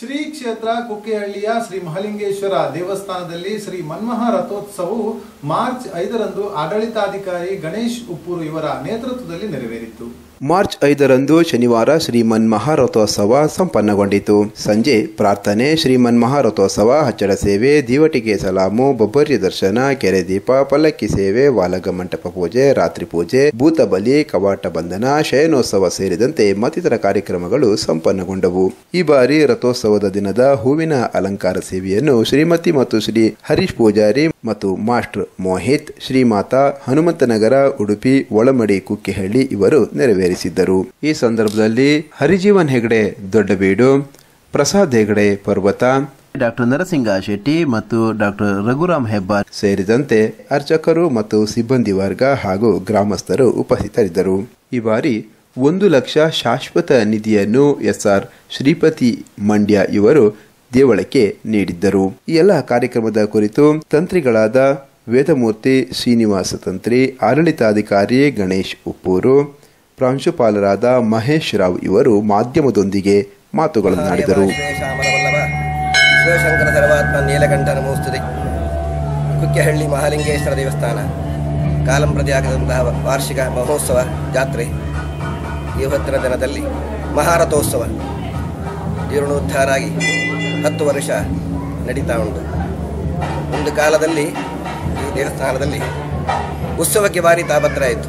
ಶ್ರೀ ಕ್ಷೇತ್ರ ಕುಕ್ಕೆಹಳ್ಳಿಯ ಶ್ರೀ ಮಹಾಲಿಂಗೇಶ್ವರ ದೇವಸ್ಥಾನದಲ್ಲಿ ಶ್ರೀ ಮನ್ಮಹ ರಥೋತ್ಸವವು ಮಾರ್ಚ್ ಐದರಂದು ಆಡಳಿತಾಧಿಕಾರಿ ಗಣೇಶ್ ಉಪ್ಪೂರು ಇವರ ನೇತೃತ್ವದಲ್ಲಿ ನೆರವೇರಿತು ಮಾರ್ಚ್ ಐದರಂದು ಶನಿವಾರ ಶ್ರೀಮನ್ ಮಹಾರಥೋತ್ಸವ ಸಂಪನ್ನಗೊಂಡಿತು ಸಂಜೆ ಪ್ರಾರ್ಥನೆ ಶ್ರೀಮನ್ ಮಹಾರಥೋತ್ಸವ ಹಚ್ಚಡ ಸೇವೆ ದೀವಟಿಗೆ ಸಲಾಮು ಬೊಬ್ಬರ್ಯ ದರ್ಶನ ಕೆರೆ ದೀಪ ಪಲ್ಲಕ್ಕಿ ಸೇವೆ ವಾಲಗ ಮಂಟಪ ಪೂಜೆ ರಾತ್ರಿ ಪೂಜೆ ಭೂತ ಬಲಿ ಕವಾಟ ಬಂಧನ ಶಯನೋತ್ಸವ ಸೇರಿದಂತೆ ಮತ್ತಿತರ ಕಾರ್ಯಕ್ರಮಗಳು ಸಂಪನ್ನಗೊಂಡವು ಈ ಬಾರಿ ರಥೋತ್ಸವದ ದಿನದ ಹೂವಿನ ಅಲಂಕಾರ ಸೇವೆಯನ್ನು ಶ್ರೀಮತಿ ಮತ್ತು ಶ್ರೀ ಹರೀಶ್ ಪೂಜಾರಿ ಮತ್ತು ಮಾಸ್ಟರ್ ಮೋಹಿತ್ ಶ್ರೀಮಾತಾ ಹನುಮಂತನಗರ ಉಡುಪಿ ಒಳಮಡಿ ಕುಕ್ಕಿಹಳ್ಳಿ ಇವರು ನೆರವೇರಿಸಿದ್ದರು ಈ ಸಂದರ್ಭದಲ್ಲಿ ಹರಿಜೀವನ್ ಹೆಗಡೆ ದೊಡ್ಡಬೀಡು ಪ್ರಸಾದ್ ಹೆಗಡೆ ಪರ್ವತ ಡಾಕ್ಟರ್ ನರಸಿಂಗ ಶೆಟ್ಟಿ ಮತ್ತು ಡಾಕ್ಟರ್ ರಘುರಾಮ್ ಹೆಬ್ಬಾರ್ ಸೇರಿದಂತೆ ಅರ್ಚಕರು ಮತ್ತು ಸಿಬ್ಬಂದಿ ವರ್ಗ ಹಾಗೂ ಗ್ರಾಮಸ್ಥರು ಉಪಸ್ಥಿತರಿದ್ದರು ಈ ಬಾರಿ ಒಂದು ಲಕ್ಷ ಶಾಶ್ವತ ನಿಧಿಯನ್ನು ಎಸ್ಆರ್ ಶ್ರೀಪತಿ ಮಂಡ್ಯ ಇವರು ದೇವಳಕ್ಕೆ ನೀಡಿದ್ದರು ಈ ಎಲ್ಲ ಕಾರ್ಯಕ್ರಮದ ಕುರಿತು ತಂತ್ರಿಗಳಾದ ವೇದಮೂರ್ತಿ ಶ್ರೀನಿವಾಸ ತಂತ್ರಿ ಆಡಳಿತಾಧಿಕಾರಿ ಗಣೇಶ್ ಉಪ್ಪೂರು ಪ್ರಾಂಶುಪಾಲರಾದ ಮಹೇಶ್ ರಾವ್ ಇವರು ಮಾಧ್ಯಮದೊಂದಿಗೆ ಮಾತುಗಳನ್ನಾಡಿದರು ಶ್ಯಾಮಲವಲ್ಲಭ ಶಿವಶಂಕರ ಸರ್ವಾತ್ಮ ನೀಲಕಂಠ ನಮೋಸ್ತುತಿ ಕುಕ್ಕೆಹಳ್ಳಿ ಮಹಾಲಿಂಗೇಶ್ವರ ದೇವಸ್ಥಾನ ಕಾಲಂಪ್ರತಿ ಆಗದಂತಹ ವಾರ್ಷಿಕ ಮಹೋತ್ಸವ ಜಾತ್ರೆ ಇವತ್ತಿನ ದಿನದಲ್ಲಿ ಮಹಾರಥೋತ್ಸವ ಜೀರ್ಣೋದ್ಧಾರ ಆಗಿ ಹತ್ತು ವರ್ಷ ನಡೀತಾ ಉಂಟು ಒಂದು ಕಾಲದಲ್ಲಿ ಈ ದೇವಸ್ಥಾನದಲ್ಲಿ ಉತ್ಸವಕ್ಕೆ ಭಾರಿ ತಾಪತ್ರ ಆಯಿತು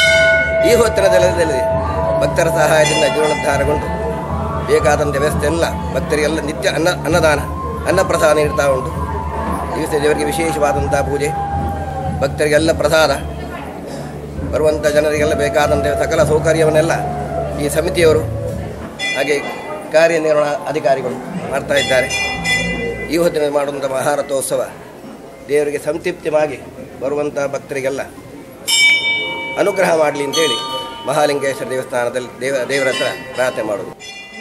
ಈ ಹೊತ್ತಿನ ದಿನದಲ್ಲಿ ಭಕ್ತರ ಸಹಾಯದಿಂದ ಜೀರ್ಣೋದ್ಧಾರಗೊಂಡು ಬೇಕಾದಂಥ ವ್ಯವಸ್ಥೆ ಎಲ್ಲ ಭಕ್ತರಿಗೆಲ್ಲ ನಿತ್ಯ ಅನ್ನ ಅನ್ನದಾನ ಅನ್ನಪ್ರಸಾದ ನೀಡ್ತಾ ಉಂಟು ದಿವಸ ದೇವರಿಗೆ ವಿಶೇಷವಾದಂಥ ಪೂಜೆ ಭಕ್ತರಿಗೆಲ್ಲ ಪ್ರಸಾದ ಬರುವಂಥ ಜನರಿಗೆಲ್ಲ ಬೇಕಾದಂಥ ಸಕಲ ಸೌಕರ್ಯವನ್ನೆಲ್ಲ ಈ ಸಮಿತಿಯವರು ಹಾಗೆ ಕಾರ್ಯನಿರ್ವಹಣಾ ಅಧಿಕಾರಿಗಳು ಮಾಡ್ತಾ ಇದ್ದಾರೆ ಈ ಹೊತ್ತಿನ ಮಾಡುವಂಥ ಮಹಾರಥೋತ್ಸವ ದೇವರಿಗೆ ಸಂತೃಪ್ತಿಯಾಗಿ ಬರುವಂಥ ಭಕ್ತರಿಗೆಲ್ಲ ಅನುಗ್ರಹ ಮಾಡಲಿ ಅಂತೇಳಿ ಮಹಾಲಿಂಗೇಶ್ವರ ದೇವಸ್ಥಾನದಲ್ಲಿ ದೇವ ದೇವರ ಹತ್ರ ಪ್ರಾರ್ಥನೆ ಮಾಡೋದು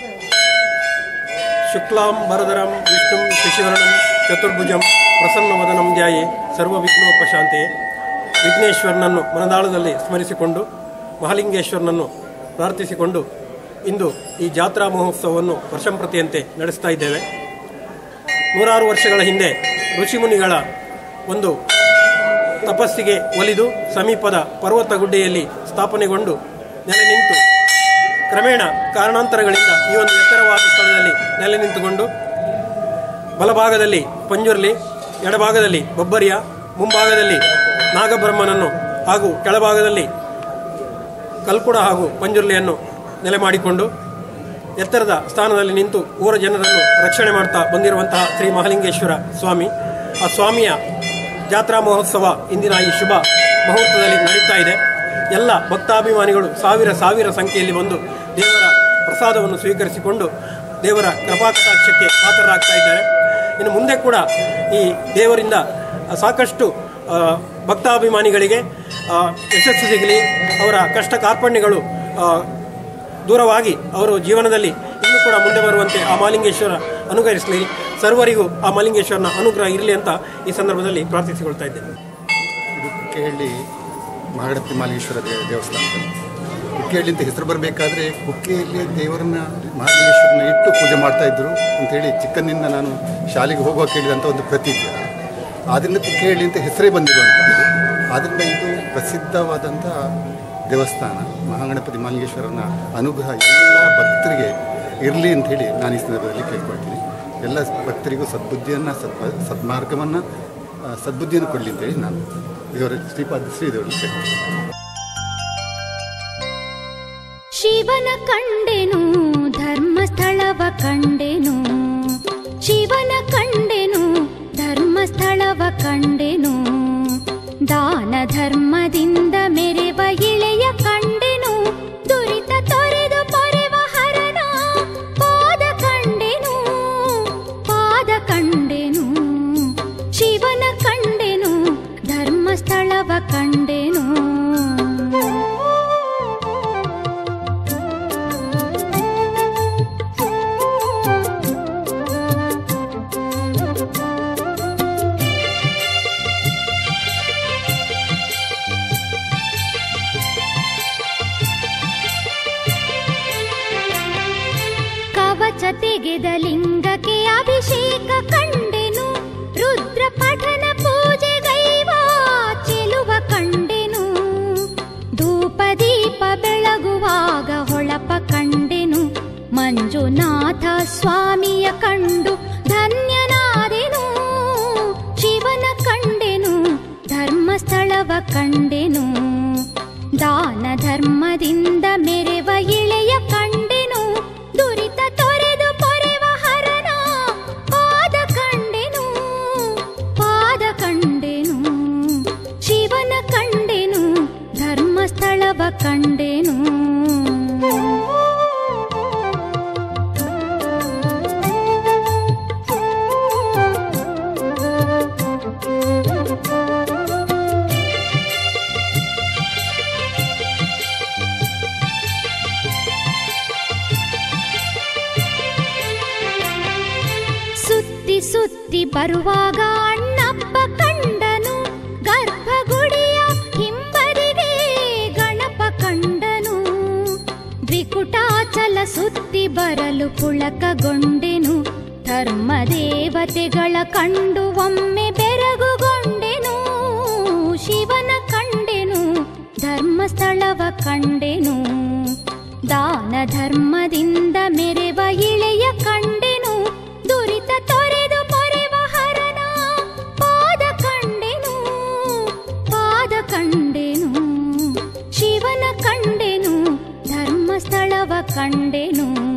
ಶುಕ್ಲಾಂ ವರದರಂ ವಿಷ್ಣುಂ ಶಶಿವರ್ಣಂ ಚತುರ್ಭುಜಂ ಪ್ರಸನ್ನವದನಂ ಧ್ಯಾಯೇ ಸರ್ವವಿಘ್ನೋಪಶಾಂತೆಯೇ ವಿಘ್ನೇಶ್ವರನನ್ನು ಮನದಾಳದಲ್ಲಿ ಸ್ಮರಿಸಿಕೊಂಡು ಮಹಾಲಿಂಗೇಶ್ವರನನ್ನು ಪ್ರಾರ್ಥಿಸಿಕೊಂಡು ಇಂದು ಈ ಜಾತ್ರಾ ಮಹೋತ್ಸವವನ್ನು ವರ್ಷಂಪ್ರತಿಯಂತೆ ನಡೆಸ್ತಾ ಇದ್ದೇವೆ ನೂರಾರು ವರ್ಷಗಳ ಹಿಂದೆ ಋಷಿಮುನಿಗಳ ಒಂದು ತಪಸ್ಸಿಗೆ ಒಲಿದು ಸಮೀಪದ ಪರ್ವತ ಗುಡ್ಡೆಯಲ್ಲಿ ಸ್ಥಾಪನೆಗೊಂಡು ನೆಲೆ ನಿಂತು ಕ್ರಮೇಣ ಕಾರಣಾಂತರಗಳಿಂದ ಈ ಒಂದು ಎತ್ತರವಾದ ಸ್ಥಳದಲ್ಲಿ ನೆಲೆ ನಿಂತುಕೊಂಡು ಬಲಭಾಗದಲ್ಲಿ ಪಂಜುರ್ಲಿ ಎಡಭಾಗದಲ್ಲಿ ಬೊಬ್ಬರಿಯ ಮುಂಭಾಗದಲ್ಲಿ ನಾಗಬ್ರಹ್ಮನನ್ನು ಹಾಗೂ ಕೆಳಭಾಗದಲ್ಲಿ ಕಲ್ಕುಡ ಹಾಗೂ ಪಂಜುರ್ಲಿಯನ್ನು ನೆಲೆ ಮಾಡಿಕೊಂಡು ಎತ್ತರದ ಸ್ಥಾನದಲ್ಲಿ ನಿಂತು ಊರ ಜನರನ್ನು ರಕ್ಷಣೆ ಮಾಡ್ತಾ ಬಂದಿರುವಂತಹ ಶ್ರೀ ಮಹಾಲಿಂಗೇಶ್ವರ ಸ್ವಾಮಿ ಆ ಸ್ವಾಮಿಯ ಜಾತ್ರಾ ಮಹೋತ್ಸವ ಇಂದಿನ ಈ ಶುಭ ಮುಹೂರ್ತದಲ್ಲಿ ನಡೀತಾ ಇದೆ ಎಲ್ಲ ಭಕ್ತಾಭಿಮಾನಿಗಳು ಸಾವಿರ ಸಾವಿರ ಸಂಖ್ಯೆಯಲ್ಲಿ ಬಂದು ದೇವರ ಪ್ರಸಾದವನ್ನು ಸ್ವೀಕರಿಸಿಕೊಂಡು ದೇವರ ಕೃಪಾಕಟಾಕ್ಷಕ್ಕೆ ಪಾತ್ರರಾಗ್ತಾ ಇದ್ದಾರೆ ಇನ್ನು ಮುಂದೆ ಕೂಡ ಈ ದೇವರಿಂದ ಸಾಕಷ್ಟು ಆ, ಭಕ್ತಾಭಿಮಾನಿಗಳಿಗೆ ಆ, ಯಶಸ್ಸು ಸಿಗಲಿ ಅವರ ಕಷ್ಟ ಕಾರ್ಪಣ್ಯಗಳು ಆ, ದೂರವಾಗಿ ಅವರು ಜೀವನದಲ್ಲಿ ಇನ್ನೂ ಕೂಡ ಮುಂದೆ ಬರುವಂತೆ ಆ ಮಾಲಿಂಗೇಶ್ವರ ಅನುಗ್ರಹಿಸಲಿ ಸರ್ವರಿಗೂ ಆ ಮಾಲಿಂಗೇಶ್ವರನ ಅನುಗ್ರಹ ಇರಲಿ ಅಂತ ಈ ಸಂದರ್ಭದಲ್ಲಿ ಪ್ರಾರ್ಥಿಸಿಕೊಳ್ತಾ ಇದ್ದೇನೆ ಇದು ಕುಕ್ಕೆಹಳ್ಳಿ ಮಹಾಗಣಪತಿ ಮಾಲಿಂಗೇಶ್ವರ ದೇ- ದೇವಸ್ಥಾನ ಕುಕ್ಕೆಹಳ್ಳಿ ಅಂತ ಹೆಸರು ಬರಬೇಕಾದ್ರೆ ಕುಕ್ಕೆಯಲ್ಲಿ ದೇವರನ್ನ ಮಹಾಲಿಂಗೇಶ್ವರನ ಇಟ್ಟು ಪೂಜೆ ಮಾಡ್ತಾ ಇದ್ರು ಅಂತೇಳಿ ಚಿಕ್ಕಂದಿನಿಂದ ನಾನು ಶಾಲೆಗೆ ಹೋಗುವಾಗ ಕೇಳಿದಂಥ ಒಂದು ಪ್ರತೀತಿ ಅದು. ಆದ್ದರಿಂದ ಕುಕ್ಕೆಹಳ್ಳಿ ಅಂತ ಹೆಸರೇ ಬಂದಿರುವಂಥದ್ದು ಆದ್ದರಿಂದ ಇದು ಪ್ರಸಿದ್ಧವಾದಂಥ ದೇವಸ್ಥಾನ ಮಹಾಗಣಪತಿ ಮಾಲಿಂಗೇಶ್ವರನ ಅನುಗ್ರಹ ಎಲ್ಲ ಭಕ್ತರಿಗೆ ಇರಲಿ ಅಂಥೇಳಿ ನಾನು ಈ ಸಂದರ್ಭದಲ್ಲಿ ಕೇಳ್ಕೊಳ್ತೀನಿ ಎಲ್ಲ ಭಕ್ತರಿಗೂ ಸದ್ಬುದ್ಧಿಯನ್ನು ಸತ್ ಸದ್ಮಾರ್ಗವನ್ನು ಆ, ಸದ್ಬುದ್ಧಿಯನ್ನು ಕೊಡಲಿ ಅಂತೇಳಿ ನಾನು ದೇವರ ಶ್ರೀಪಾದ ಶ್ರೀದೇವರಲ್ಲಿ ಕೇಳ್ತೀನಿ ಶಿವನ ಕಂಡೆನು ಧರ್ಮಸ್ಥಳವ ಕಂಡೆನು ಶಿವನ ಕಂಡೆನು ಧರ್ಮಸ್ಥಳವ ಕಂಡೆನು ದಾನ ಧರ್ಮದಿಂದ ಮೆರೆವ ಇಳೆಯ ಕಂಡೆನು ದುರಿತ ತೊರೆದು ಪೊರೆವ ಹರನ ಪಾದ ಕಂಡೆನು ಪಾದ ಕಂಡೆನು ಶಿವನ ಕಂಡೆನು ಧರ್ಮಸ್ಥಳವ ಕಂಡೆನು ಅಭಿಷೇಕ ಕಂಡೆನು ರುದ್ರ ಪಠನ ಪೂಜೆಗೈವ ಚೆಲುವ ಕಂಡೆನು ಧೂಪ ದೀಪ ಬೆಳಗುವಾಗ ಹೊಳಪ ಕಂಡೆನು ಮಂಜುನಾಥ ಸ್ವಾಮಿಯ ಕಂಡು ಧನ್ಯನಾದೆನು ಶಿವನ ಕಂಡೆನು ಧರ್ಮಸ್ಥಳವ ಕಂಡೆನು ದಾನ ಧರ್ಮದಿಂದ ಮೆರೆವ ಇಳೆಯ ಕಂಡೆನು ದುರಿತ ತೊರೆದು ಪೊರೆವ ಹರನ ಪಾದ ಕಂಡೆನು ಪಾದ ಕಂಡೆನು ಶಿವನ ಕಂಡೆನು ಧರ್ಮಸ್ಥಳವ ಕಂಡೆನು ಸುತ್ತಿ ಸುತ್ತಿ ಬರುವಾಗ ಅಣ್ಣಪ್ಪ ಕಂಡನು ಗರ್ಭಗುಡಿಯ ಹಿಂಬದಿಗೆ ಗಣಪ ಕಂಡನು ದ್ವಿಕುಟಾಚಲ ಸುತ್ತಿ ಬರಲು ಪುಳಕಗೊಂಡೆನು ಧರ್ಮ ದೇವತೆಗಳ ಕಂಡು ಒಮ್ಮೆ ಬೆರಗುಗೊಂಡೆನು ಶಿವನ ಕಂಡೆನು ಧರ್ಮಸ್ಥಳವ ಕಂಡೆನು ದಾನ ಧರ್ಮದಿಂದ ಮೆರೆವ ಇಳೆಯ ಕಂಡೆನು ದುರಿತ ತೊರೆದು ಪೊರೆವ ಹರನ ಪಾದ ಕಂಡೆನು ಪಾದ ಕಂಡೆನು ಶಿವನ ಕಂಡೆನು ಧರ್ಮಸ್ಥಳವ ಕಂಡೆನು